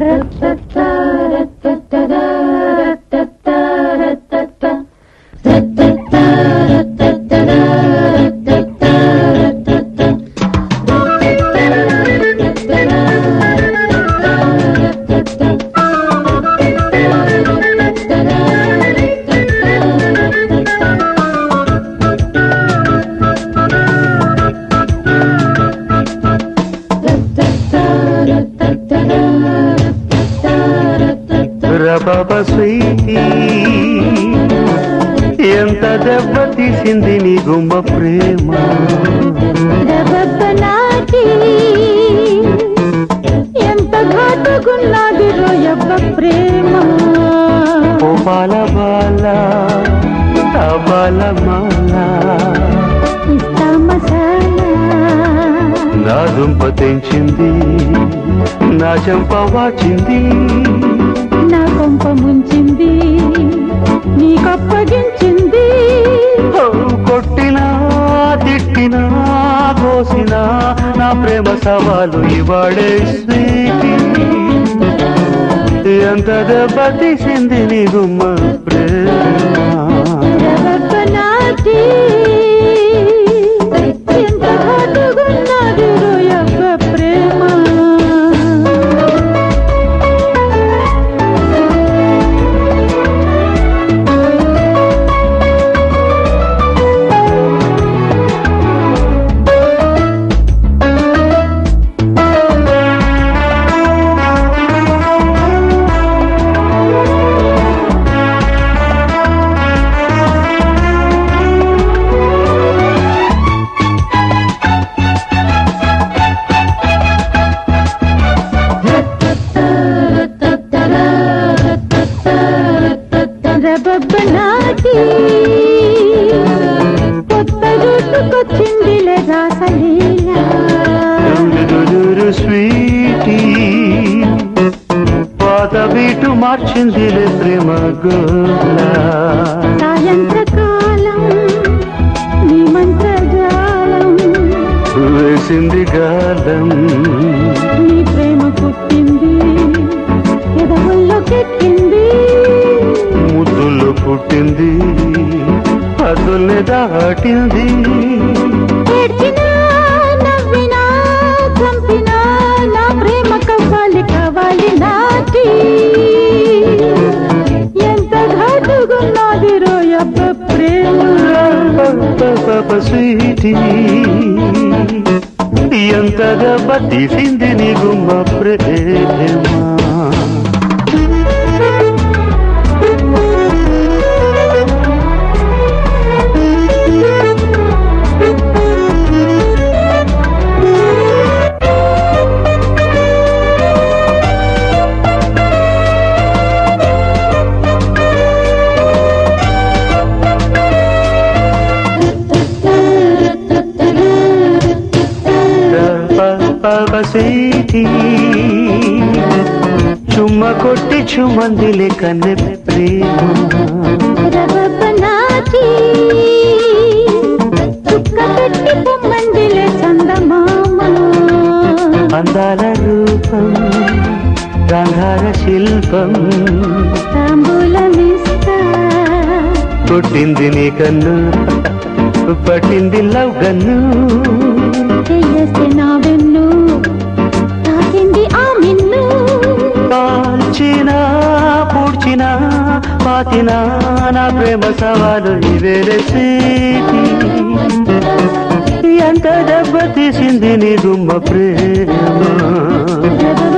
రబబ Sweety ఎంత దెబ్బ తీసింది నీ గుమ్మ ప్రేమ నాటి ఎంత ఘాటుకున్నది రోయబ్బ ప్రేమ ఓ బాల బాల ఆ బాల మాల ఇస్తా మసాలా నా దుంప తెంచింది నా చెంప వాచింది నా కొంప ముంచింది నీకప్పగించింది ఓ, కొట్టినా తిట్టినా కోసినా నా ప్రేమ సవాలు ఇవాడే స్వీటీ ఎంత దెబ్బ తీసింది నీ గుమ్మ ప్రేమ రవ్వ నాటి ఎంత ఘాటుకున్నది రోయబ్బ ప్రేమ రబబ్బ నాటి కొత్త జుట్టుకొచ్చిందిలే రాసలీల డుడుడుడు స్వీటీ పాత బీటు మార్చిందిలే ప్రేమ గోల సాయంత్రకాలం నీ మంత్రజాలం వేసింది గాలం నీ ప్రేమ పుట్టింది ఎదవుల్లోకెక్కింది ముద్దులు పుట్టింది పదుల్ని దాటింది ఏడ్చినా నవ్వినా చంపినా నా ప్రేమ కవ్వాలి కావాలి నాటి ఎంత ఘాటుగున్నది రోయబ్బ ప్రేమ స్వీటీ ఎంత దెబ్బ తీసింది నీ గుమ్మ ప్రేమ పవసేటి చుమ్మ కొట్టి చుమందిలే కన్నె ప్రేమ రవ్వ నాటి చుక్క పెట్టి పొమ్మందిలే చందమామ అందాల రూపం గాంధార శిల్పం తాంబూలమిస్తా కొట్టింది నీ కన్ను పట్టింది లవ్ గన్ను చెయ్యేస్తే నా వెన్ను తాకింది ఆ మిన్ను కాల్చినా పూడ్చినా పాతినా నా ప్రేమ సవాలు ఇవేరే సీటి ఎంత దెబ్బ తీసింది నీ గుమ్మ ప్రేమ రవ్వ